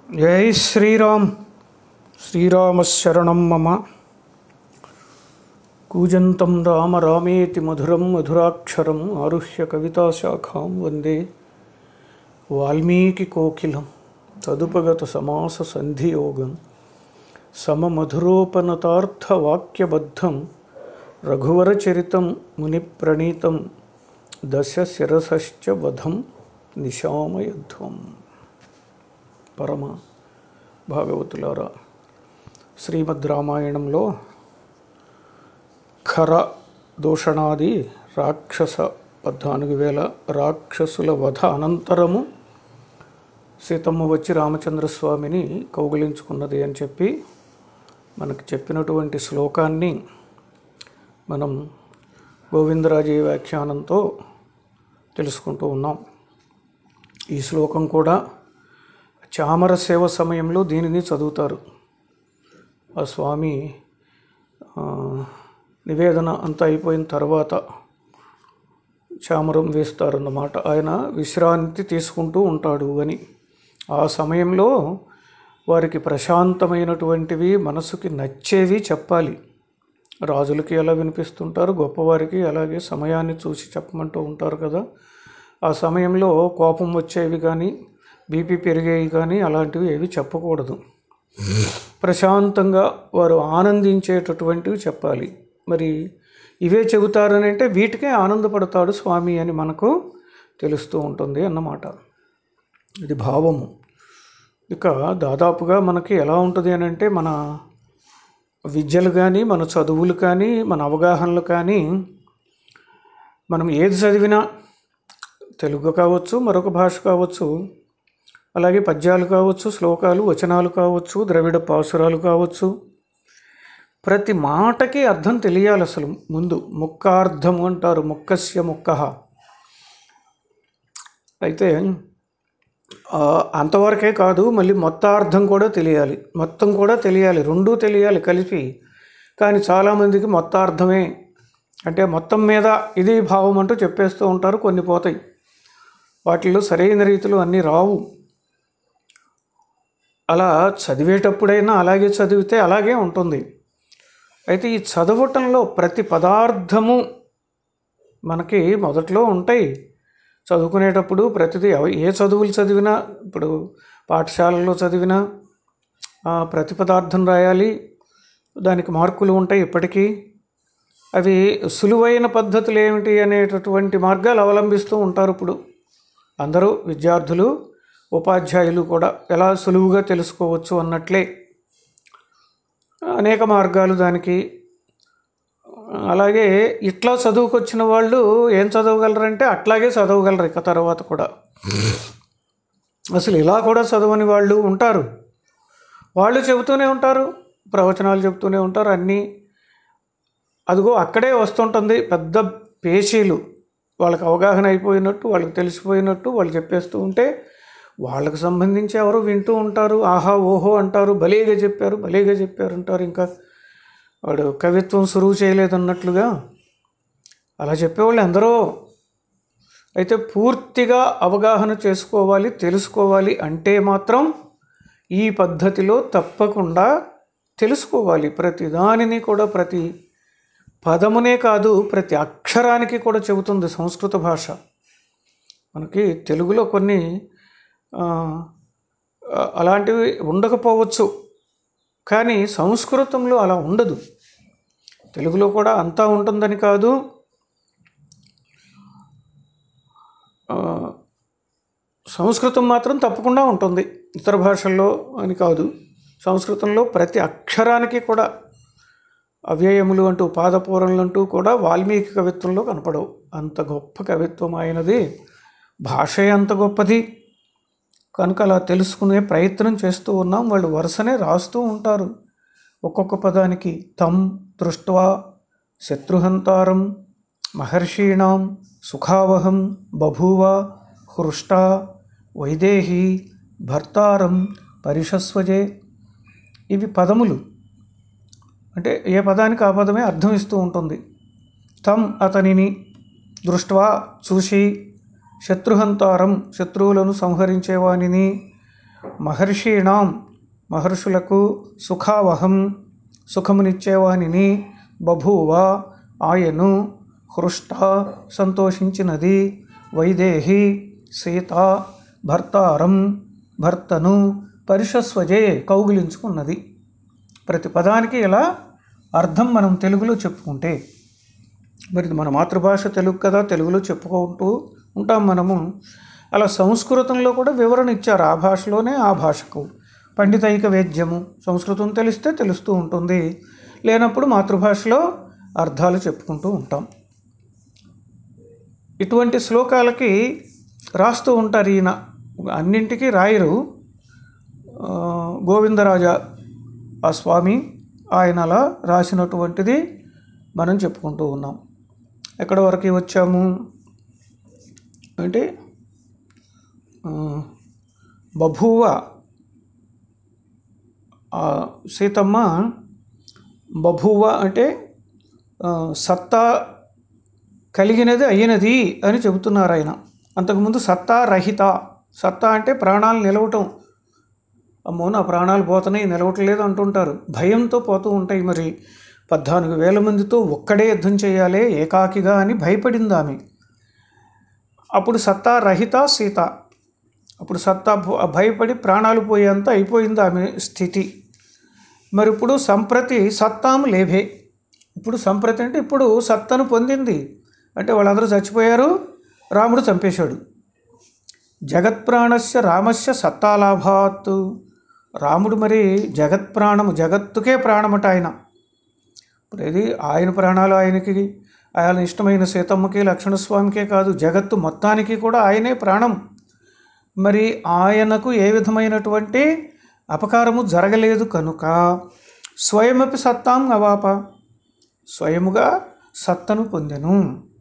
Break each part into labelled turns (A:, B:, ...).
A: జై శ్రీరామ్ శ్రీరామశరణం మమ కూజంతం రామ రామేతి మధురం మధురాక్షరం ఆరుహ్య కవితాశాఖాం వందే వాల్మీకి కోకిలం తదుపగత సమాస సంధియోగం సమమధురోపనతార్థవాక్యబద్ధం రఘువరచరితం మునిప్రణీతం దశ శిరసశ్చ వధం నిశామయధ్వం పరమ భాగవతులారా శ్రీమద్ రామాయణంలో ఖర దూషణాది రాక్షస పద్నాలుగు వేల రాక్షసుల వధ అనంతరము సీతమ్మ వచ్చి రామచంద్రస్వామిని కౌగిలించుకున్నది అని చెప్పి మనకు చెప్పినటువంటి శ్లోకాన్ని మనం గోవిందరాజీ వ్యాఖ్యానంతో తెలుసుకుంటూ ఉన్నాం ఈ శ్లోకం కూడా చామర సేవ సమయంలో దీనిని చదువుతారు ఆ స్వామి ఆ, నివేదన అంతా అయిపోయిన తర్వాత చామరం వేస్తారన్నమాట ఆయన విశ్రాంతి తీసుకుంటూ ఉంటాడు అని ఆ సమయంలో వారికి ప్రశాంతమైనటువంటివి మనసుకి నచ్చేవి చెప్పాలి రాజులకి ఎలా వినిపిస్తుంటారు గొప్పవారికి అలాగే సమయాన్ని చూసి చెప్పమంటూ ఉంటారు కదా ఆ సమయంలో కోపం వచ్చేవి కానీ బీపీ పెరిగేవి కానీ అలాంటివి ఏవి చెప్పకూడదు ప్రశాంతంగా వారు ఆనందించేటటువంటివి చెప్పాలి మరి ఇవే చెబుతారని అంటే వీటికే ఆనందపడతాడు స్వామి అని మనకు తెలుస్తూ ఉంటుంది అన్నమాట ఇది భావము ఇక దాదాపుగా మనకి ఎలా ఉంటుంది అని అంటే మన విద్యలు కానీ మన చదువులు కానీ మన అవగాహనలు కానీ మనం ఏది చదివినా తెలుగు కావచ్చు మరొక భాష కావచ్చు అలాగే పద్యాలు కావచ్చు శ్లోకాలు వచనాలు కావచ్చు ద్రవిడ పాసురాలు కావచ్చు ప్రతి మాటకి అర్థం తెలియాలి అసలు ముందు ముక్కార్థం అంటారు ముక్కస్య ముక్క అయితే ఆ, అంతవరకే కాదు మళ్ళీ మొత్తార్థం కూడా తెలియాలి మొత్తం కూడా తెలియాలి రెండూ తెలియాలి కలిపి కానీ చాలామందికి మొత్తార్థమే అంటే మొత్తం మీద ఇది భావం అంటూ చెప్పేస్తూ ఉంటారు కొన్ని పోతాయి వాటిల్లో సరైన రీతిలో అన్నీ రావు అలా చదివేటప్పుడైనా అలాగే చదివితే అలాగే ఉంటుంది అయితే ఈ చదవటంలో ప్రతి పదార్థము మనకి మొదట్లో ఉంటాయి చదువుకునేటప్పుడు ప్రతిదీ ఎవ- ఏ చదువులు చదివినా ఇప్పుడు పాఠశాలలో చదివినా ఆ, ప్రతి పదార్థం రాయాలి దానికి మార్కులు ఉంటాయి ఇప్పటికీ అవి సులువైన పద్ధతులు ఏమిటి అనేటటువంటి మార్గాలు అవలంబిస్తూ ఉంటారు ఇప్పుడు అందరూ విద్యార్థులు ఉపాధ్యాయులు కూడా ఎలా సులువుగా తెలుసుకోవచ్చు అన్నట్లే అనేక మార్గాలు దానికి అలాగే ఇట్లా చదువుకొచ్చిన వాళ్ళు ఏం చదవగలరంటే అట్లాగే చదవగలరు ఇక తర్వాత కూడా అసలు ఇలా కూడా చదవని వాళ్ళు ఉంటారు వాళ్ళు చెబుతూనే ఉంటారు ప్రవచనాలు చెబుతూనే ఉంటారు అన్నీ అదిగో అక్కడే వస్తుంటుంది పెద్ద పేచీలు వాళ్ళకి అవగాహన అయిపోయినట్టు వాళ్ళకి తెలిసిపోయినట్టు వాళ్ళు చెప్పేస్తూ ఉంటే వాళ్ళకి సంబంధించి ఎవరు వింటూ ఉంటారు ఆహా ఓహో అంటారు భలేగా చెప్పారు భలేగా చెప్పారు అంటారు ఇంకా వాడు కవిత్వం సురువు చేయలేదన్నట్లుగా అలా చెప్పేవాళ్ళు ఎందరో అయితే పూర్తిగా అవగాహన చేసుకోవాలి తెలుసుకోవాలి అంటే మాత్రం ఈ పద్ధతిలో తప్పకుండా తెలుసుకోవాలి ప్రతి దానిని కూడా ప్రతి పదమునే కాదు ప్రతి అక్షరానికి కూడా చెబుతుంది సంస్కృత భాష మనకి తెలుగులో కొన్ని ఆ, అలాంటివి ఉండకపోవచ్చు కానీ సంస్కృతంలో అలా ఉండదు తెలుగులో కూడా అంతా ఉంటుందని కాదు ఆ, సంస్కృతం మాత్రం తప్పకుండా ఉంటుంది ఇతర భాషల్లో అని కాదు సంస్కృతంలో ప్రతి అక్షరానికి కూడా అవ్యయములు అంటూ పాదపూరములు అంటూ కూడా వాల్మీకి కవిత్వంలో కనపడవు అంత గొప్ప కవిత్వం అయినది భాష ఎంత గొప్పది కనుక అలా తెలుసుకునే ప్రయత్నం చేస్తూ ఉన్నాం వాళ్ళు వరుసనే రాస్తూ ఉంటారు ఒక్కొక్క పదానికి తం దృష్ట్వా శత్రుహంతారం మహర్షీణాం సుఖావహం బభూవ హృష్ట వైదేహి భర్తారం పరిషస్వజే ఇవి పదములు అంటే ఏ పదానికి ఆ పదమే అర్థం ఇస్తూ ఉంటుంది తం అతనిని దృష్ట్వా చూసి శత్రుహంతారం శత్రువులను సంహరించేవానిని మహర్షీణాం మహర్షులకు సుఖావహం సుఖమునిచ్చేవానిని బభూవ ఆయను హృష్ట సంతోషించినది వైదేహి సీత భర్తారం భర్తను పరిషస్వజే కౌగిలించుకున్నది ప్రతి పదానికి ఇలా అర్థం మనం తెలుగులో చెప్పుకుంటే మరి ఇది మన మాతృభాష తెలుగు కదా తెలుగులో చెప్పుకుంటూ ఉంటాం మనము అలా సంస్కృతంలో కూడా వివరణ ఇచ్చారు ఆ భాషలోనే ఆ భాషకు పండితైక వేద్యము సంస్కృతం తెలిస్తే తెలుస్తూ ఉంటుంది లేనప్పుడు మాతృభాషలో అర్థాలు చెప్పుకుంటూ ఉంటాం ఇటువంటి శ్లోకాలకి రాస్తూ ఉంటారు ఈయన అన్నింటికీ రాయరు ఆ, గోవిందరాజ ఆ స్వామి ఆయన అలా రాసినటువంటిది మనం చెప్పుకుంటూ ఉన్నాం ఎక్కడ వరకు వచ్చాము అంటే ఆ, బభూవ ఆ సీతమ్మ బభూవ అంటే ఆ, సత్తా కలిగినది అయినది అని చెబుతున్నారు ఆయన అంతకుముందు సత్తా రహిత సత్తా అంటే ప్రాణాలు నిలవటం అమ్మో నా ప్రాణాలు పోతున్నాయి నిలవట్లేదు అంటుంటారు భయంతో పోతూ ఉంటాయి మరి పద్నాలుగు వేల మందితో ఒక్కడే యుద్ధం చేయాలి ఏకాకిగా అని భయపడింది ఆమె అప్పుడు సత్తా రహిత సీత అప్పుడు సత్తా పో- భయపడి ప్రాణాలు పోయేంత అయిపోయింది ఆమె స్థితి మరి ఇప్పుడు సంప్రతి సత్తాము లేభే ఇప్పుడు సంప్రతి అంటే ఇప్పుడు సత్తను పొందింది అంటే వాళ్ళందరూ చచ్చిపోయారు రాముడు చంపేశాడు జగత్ప్రాణస్య రామస్య సత్తాలాభాత్ రాముడు మరి జగత్ప్రాణము జగత్తుకే ప్రాణమట ఆయన ఇప్పుడు ఇది ఆయన ప్రాణాలు ఆయనకి ఆయన ఇష్టమైన సీతమ్మకి లక్ష్మణస్వామికే కాదు జగత్తు మొత్తానికి కూడా ఆయనే ప్రాణం మరి ఆయనకు ఏ విధమైనటువంటి అపకారము జరగలేదు కనుక స్వయమపి సత్తాం అవాప స్వయముగా సత్తను పొందెను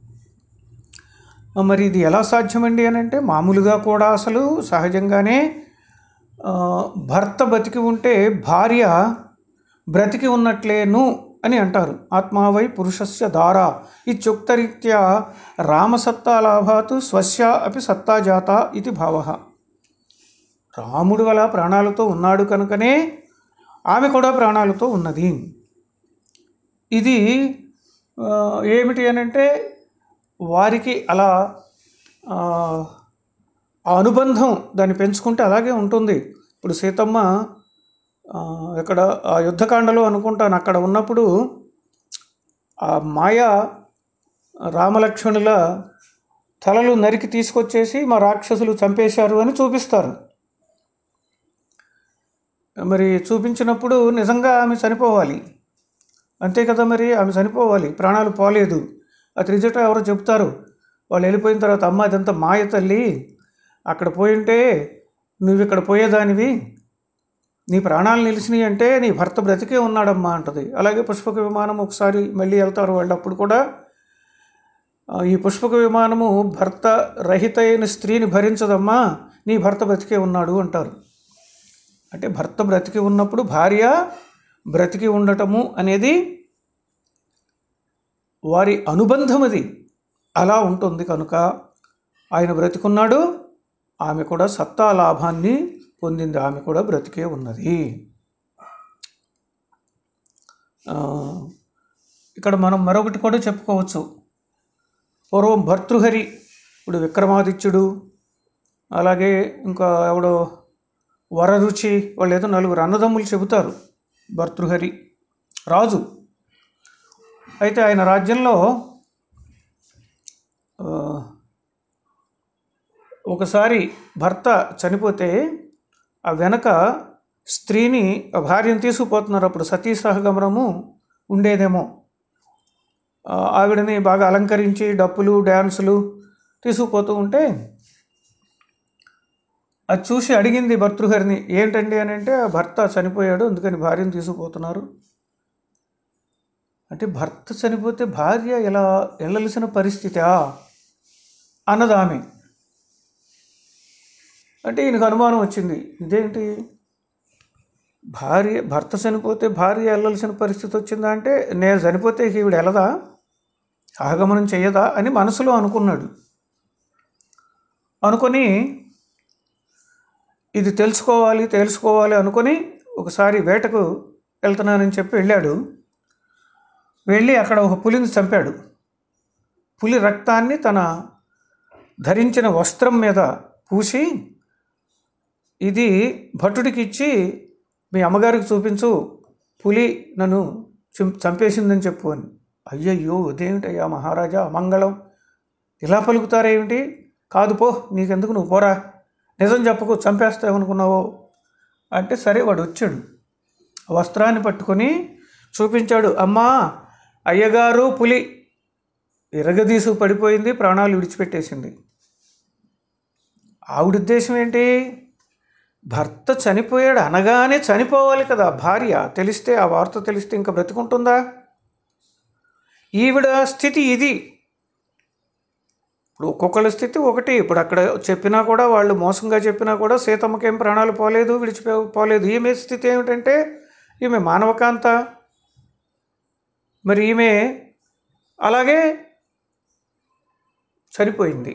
A: మరి ఇది ఎలా సాధ్యమండి అని అంటే మామూలుగా కూడా అసలు సహజంగానే ఆ, భర్త బతికి ఉంటే భార్య బ్రతికి ఉన్నట్లేను అని అంటారు ఆత్మావై పురుషస్య దారా ఇత్యుక్తరీత్యా రామసత్తా లాభాత్ స్వస్య అపి సత్తా జాత ఇది భావ రాముడు అలా ప్రాణాలతో ఉన్నాడు కనుకనే ఆమె కూడా ప్రాణాలతో ఉన్నది ఇది ఆ, ఏమిటి అని అంటే వారికి అలా ఆ, ఆ అనుబంధం దాన్ని పెంచుకుంటే అలాగే ఉంటుంది ఇప్పుడు సీతమ్మ ఆ, ఇక్కడ ఆ యుద్ధకాండలో అనుకుంటాను అక్కడ ఉన్నప్పుడు ఆ మాయ రామలక్ష్మణుల తలలు నరికి తీసుకొచ్చేసి మా రాక్షసులు చంపేశారు అని చూపిస్తారు మరి చూపించినప్పుడు నిజంగా ఆమె చనిపోవాలి అంతే కదా మరి ఆమె చనిపోవాలి ప్రాణాలు పోలేదు ఆ త్రిజట ఎవరో చెప్తారు వాళ్ళు వెళ్ళిపోయిన తర్వాత అమ్మ అదంతా మాయ తల్లి అక్కడ పోయింటే నువ్వు ఇక్కడ పోయేదానివి నీ ప్రాణాలు నిలిచినాయి అంటే నీ భర్త బ్రతికే ఉన్నాడమ్మా అంటది అలాగే పుష్పక విమానం ఒకసారి మళ్ళీ వెళ్తారు వాళ్ళు అప్పుడు కూడా ఆ, ఈ పుష్పక విమానము భర్త రహిత అయిన స్త్రీని భరించదమ్మా నీ భర్త బ్రతికే ఉన్నాడు అంటారు అంటే భర్త బ్రతికి ఉన్నప్పుడు భార్య బ్రతికి ఉండటము అనేది వారి అనుబంధం అది అలా ఉంటుంది కనుక ఆయన బ్రతికున్నాడు ఆమె కూడా సత్తా లాభాన్ని పొందింది ఆమె కూడా బ్రతికే ఉన్నది ఆ, ఇక్కడ మనం మరొకటి కూడా చెప్పుకోవచ్చు పూర్వం భర్తృహరి ఇప్పుడు విక్రమాదిత్యుడు అలాగే ఇంకా ఎవడో వరరుచి వాళ్ళు ఏదో నలుగురు అన్నదమ్ములు చెబుతారు భర్తృహరి రాజు అయితే ఆయన రాజ్యంలో ఆ, ఒకసారి భర్త చనిపోతే ఆ వెనక స్త్రీని ఆ భార్యను తీసుకుపోతున్నారు అప్పుడు సతీ సహగమనము ఉండేదేమో ఆ, ఆవిడని బాగా అలంకరించి డప్పులు డ్యాన్సులు తీసుకుపోతూ ఉంటే అది చూసి అడిగింది భర్తృహరిని ఏంటండి అని అంటే "ఆ భర్త చనిపోయాడు అందుకని భార్యను తీసుకుపోతున్నారు అంటే భర్త చనిపోతే భార్య ఎలా వెళ్ళవలసిన పరిస్థితా అన్నది ఆమె అంటే ఈయనకు అనుమానం వచ్చింది ఇదేంటి భార్య భర్త చనిపోతే భార్య వెళ్ళవలసిన పరిస్థితి వచ్చిందా అంటే నేను చనిపోతే ఇక ఈవిడ వెళ్ళదా ఆగమనం చెయ్యదా అని మనసులో అనుకున్నాడు అనుకొని ఇది తెలుసుకోవాలి తెలుసుకోవాలి అనుకొని ఒకసారి వేటకు వెళ్తున్నానని చెప్పి వెళ్ళాడు వెళ్ళి అక్కడ ఒక పులిని చంపాడు పులి రక్తాన్ని తన ధరించిన వస్త్రం మీద పూసి ఇది భటుడికి ఇచ్చి మీ అమ్మగారికి చూపించు పులి నన్ను చం- చంపేసిందని చెప్పు అని అయ్యయ్యో ఇదేమిటయ్యా మహారాజా అమంగళం ఇలా పలుకుతారేమిటి కాదు పో నీకెందుకు నువ్వు పోరా నిజం చెప్పకు చంపేస్తావనుకున్నావో అంటే సరే వాడు వచ్చాడు ఆ వస్త్రాన్ని పట్టుకొని చూపించాడు అమ్మా అయ్యగారు పులి ఎరగదీసు పడిపోయింది ప్రాణాలు విడిచిపెట్టేసింది ఆవిడ ఉద్దేశం ఏంటి భర్త చనిపోయాడు అనగానే చనిపోవాలి కదా భార్య తెలిస్తే ఆ వార్త తెలిస్తే ఇంకా బ్రతుకుంటుందా ఈవిడ స్థితి ఇది ఇప్పుడు ఒక్కొక్కళ్ళ స్థితి ఒకటి ఇప్పుడు అక్కడ చెప్పినా కూడా వాళ్ళు మోసంగా చెప్పినా కూడా సీతమ్మకేం ప్రాణాలు పోలేదు విడిచిపో పోలేదు ఈమె స్థితి ఏమిటంటే ఈమె మానవకాంత మరి ఈమె అలాగే చనిపోయింది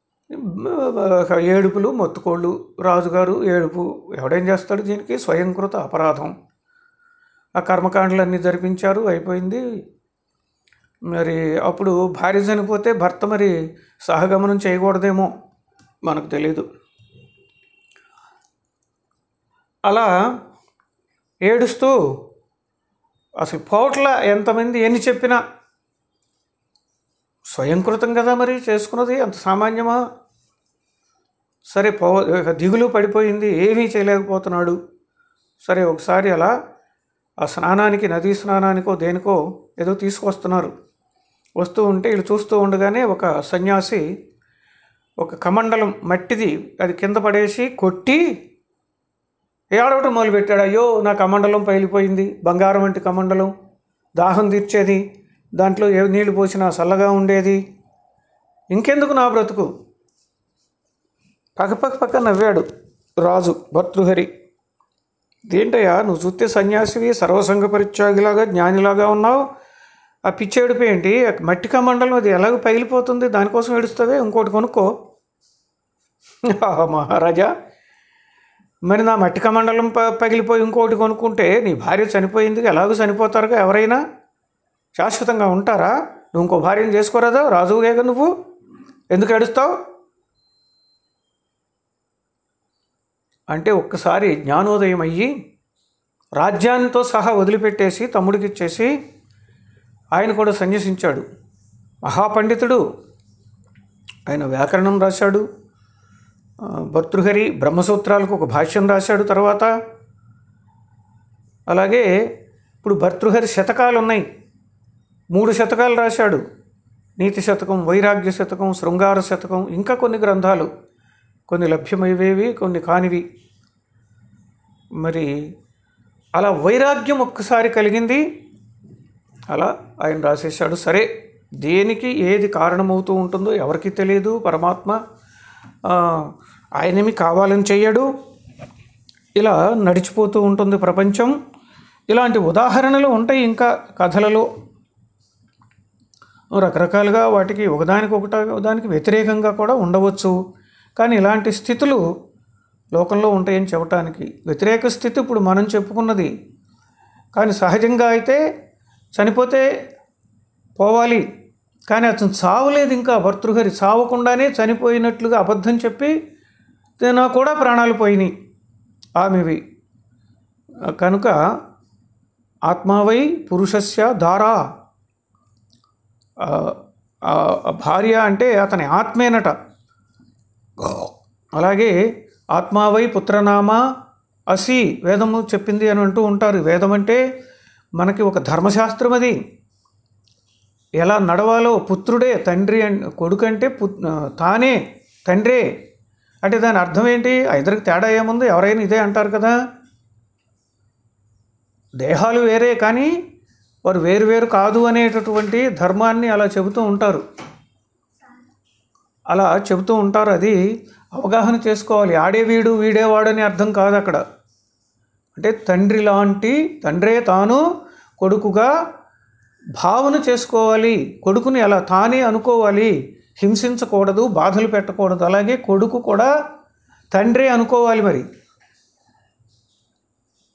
A: ఏడుపులు మొత్తుకోళ్ళు రాజుగారు ఏడుపు ఎవడేం చేస్తాడు దీనికి స్వయంకృత అపరాధం ఆ కర్మకాండలన్నీ జరిపించారు అయిపోయింది మరి అప్పుడు భార్య చనిపోతే భర్త మరి సహగమనం చేయకూడదేమో మనకు తెలీదు అలా ఏడుస్తూ అసలు పోట్ల ఎంతమంది ఎన్ని చెప్పినా స్వయంకృతం కదా మరి చేసుకున్నది అంత సామాన్యమా సరే పో ఇక దిగులు పడిపోయింది ఏమీ చేయలేకపోతున్నాడు సరే ఒకసారి అలా ఆ స్నానానికి నదీ స్నానానికో దేనికో ఏదో తీసుకొస్తున్నారు వస్తూ ఉంటే వీళ్ళు చూస్తూ ఉండగానే ఒక సన్యాసి ఒక కమండలం మట్టిది అది కింద పడేసి కొట్టి ఏడవటం మొదలుపెట్టాడు అయ్యో నా కమండలం పగిలిపోయింది బంగారం వంటి కమండలం దాహం తీర్చేది దాంట్లో ఏ నీళ్లు పోసినా చల్లగా ఉండేది ఇంకెందుకు నా బ్రతుకు పక్క పక్క పక్క నవ్వాడు రాజు భర్తృహరి ఏంటయ్యా నువ్వు చూస్తే సన్యాసివి సర్వసంగ పరిత్యాగిలాగా జ్ఞానిలాగా ఉన్నావు ఆ పిచ్చేడుపు ఏంటి ఆ మట్టి కమండలం అది ఎలాగో పగిలిపోతుంది దానికోసం ఏడుస్తావే ఇంకోటి కొనుక్కో ఆహా, మహారాజా మరి నా మట్టి కమండలం ప పగిలిపోయి ఇంకోటి కొనుక్కుంటే నీ భార్య చనిపోయింది ఎలాగో చనిపోతారుగా ఎవరైనా శాశ్వతంగా ఉంటారా నువ్వు ఇంకో భార్యను చేసుకోరాదా రాజువేగా నువ్వు ఎందుకు ఏడుస్తావు అంటే ఒక్కసారి జ్ఞానోదయం అయ్యి రాజ్యానితో సహా వదిలిపెట్టేసి తమ్ముడికి ఇచ్చేసి ఆయన కూడా సన్యసించాడు మహాపండితుడు ఆయన వ్యాకరణం రాశాడు ఆ, భర్తృహరి బ్రహ్మసూత్రాలకు ఒక భాష్యం రాశాడు తర్వాత అలాగే ఇప్పుడు భర్తృహరి శతకాలు ఉన్నాయి మూడు శతకాలు రాశాడు నీతి శతకం వైరాగ్య శతకం శృంగార శతకం ఇంకా కొన్ని గ్రంథాలు కొన్ని లభ్యమయ్యేవి కొన్ని కానివి మరి అలా వైరాగ్యం ఒక్కసారి కలిగింది అలా ఆయన రాసేసాడు సరే దేనికి ఏది కారణమవుతూ ఉంటుందో ఎవరికి తెలియదు పరమాత్మ ఆ, ఆయనేమి కావాలని చెయ్యడు ఇలా నడిచిపోతూ ఉంటుంది ప్రపంచం ఇలాంటి ఉదాహరణలు ఉంటాయి ఇంకా కథలలో రకరకాలుగా వాటికి ఒకదానికి ఒకట ఒకదానికి వ్యతిరేకంగా కూడా ఉండవచ్చు కానీ ఇలాంటి స్థితులు లోకంలో ఉంటాయని చెప్పటానికి వ్యతిరేక స్థితి ఇప్పుడు మనం చెప్పుకున్నది కానీ సహజంగా అయితే చనిపోతే పోవాలి కానీ అతను చావలేదు ఇంకా భర్తృహరి చావకుండానే చనిపోయినట్లుగా అబద్ధం చెప్పి నా కూడా ప్రాణాలు పోయినాయి ఆమెవి కనుక ఆత్మావై పురుషస్య దారా ఆ, ఆ, భార్య అంటే అతని ఆత్మేనట అలాగే ఆత్మావై పుత్రనామ అసి వేదము చెప్పింది అని అంటూ ఉంటారు వేదం అంటే మనకి ఒక ధర్మశాస్త్రం అది ఎలా నడవాలో పుత్రుడే తండ్రి అన్ కొడుకు అంటే పు తానే తండ్రే అంటే దాని అర్థం ఏంటి ఆ ఇద్దరికి తేడా ఏముంది ఎవరైనా ఇదే అంటారు కదా దేహాలు వేరే కానీ వారు వేరు వేరు కాదు అనేటటువంటి ధర్మాన్ని అలా చెబుతూ ఉంటారు అలా చెబుతూ ఉంటారు అది అవగాహన చేసుకోవాలి ఆడే వీడు వీడేవాడు అనే అర్థం కాదు అక్కడ అంటే తండ్రి లాంటి తండ్రే తాను కొడుకుగా భావన చేసుకోవాలి కొడుకుని అలా తానే అనుకోవాలి హింసించకూడదు బాధలు పెట్టకూడదు అలాగే కొడుకు కూడా తండ్రే అనుకోవాలి మరి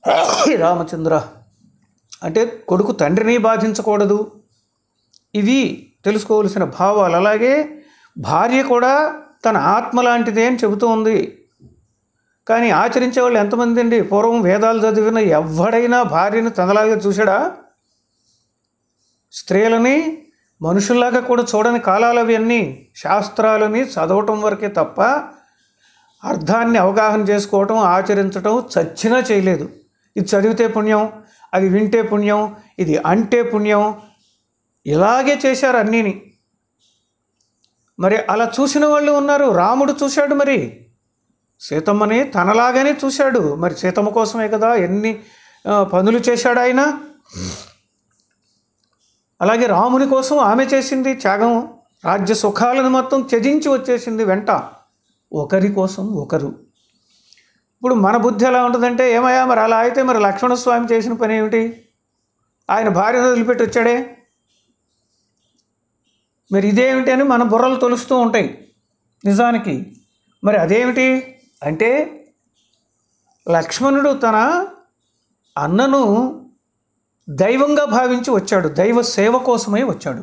A: రామచంద్ర అంటే కొడుకు తండ్రిని బాధించకూడదు ఇవి తెలుసుకోవలసిన భావాలు అలాగే భార్య కూడా తన ఆత్మ లాంటిదే అని చెబుతూ ఉంది కానీ ఆచరించే వాళ్ళు ఎంతమంది అండి పూర్వం వేదాలు చదివిన ఎవడైనా భార్యను తనలాగా చూశాడా స్త్రీలని మనుషుల్లాగా కూడా చూడని కాలాలు అవన్నీ శాస్త్రాలని చదవటం వరకే తప్ప అర్థాన్ని అవగాహన చేసుకోవటం ఆచరించటం చచ్చినా చేయలేదు ఇది చదివితే పుణ్యం అది వింటే పుణ్యం ఇది అంటే పుణ్యం ఇలాగే చేశారు అన్నీని మరి అలా చూసిన వాళ్ళు ఉన్నారు రాముడు చూశాడు మరి సీతమ్మని తనలాగానే చూశాడు మరి సీతమ్మ కోసమే కదా ఎన్ని ఆ, పనులు చేశాడు ఆయన అలాగే రాముని కోసం ఆమె చేసింది త్యాగం రాజ్య సుఖాలను మొత్తం త్యజించి వచ్చేసింది వెంట ఒకరి కోసం ఒకరు ఇప్పుడు మన బుద్ధి ఎలా ఉంటుందంటే ఏమయ్యా మరి అలా అయితే మరి లక్ష్మణస్వామి చేసిన పని ఏమిటి ఆయన భార్యను వదిలిపెట్టి వచ్చాడే మరి ఇదేమిటి అని మన బుర్రలు తొలుస్తూ ఉంటాయి నిజానికి మరి అదేమిటి అంటే లక్ష్మణుడు తన అన్నను దైవంగా భావించి వచ్చాడు దైవ సేవ కోసమై వచ్చాడు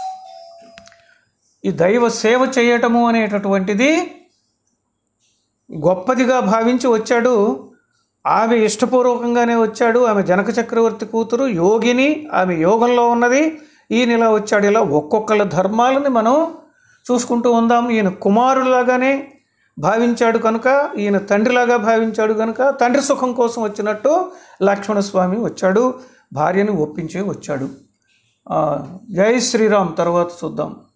A: ఈ దైవ సేవ చేయటము అనేటటువంటిది గొప్పదిగా భావించి వచ్చాడు ఆమె ఇష్టపూర్వకంగానే వచ్చాడు ఆమె జనక చక్రవర్తి కూతురు యోగిని ఆమె యోగంలో ఉన్నది ఈయన ఇలా వచ్చాడు ఇలా ఒక్కొక్కళ్ళ ధర్మాలని మనం చూసుకుంటూ ఉందాం ఈయన కుమారులాగానే భావించాడు కనుక ఈయన తండ్రిలాగా భావించాడు కనుక తండ్రి సుఖం కోసం వచ్చినట్టు లక్ష్మణస్వామి వచ్చాడు భార్యని ఒప్పించే వచ్చాడు ఆ, జై శ్రీరామ్ తర్వాత చూద్దాం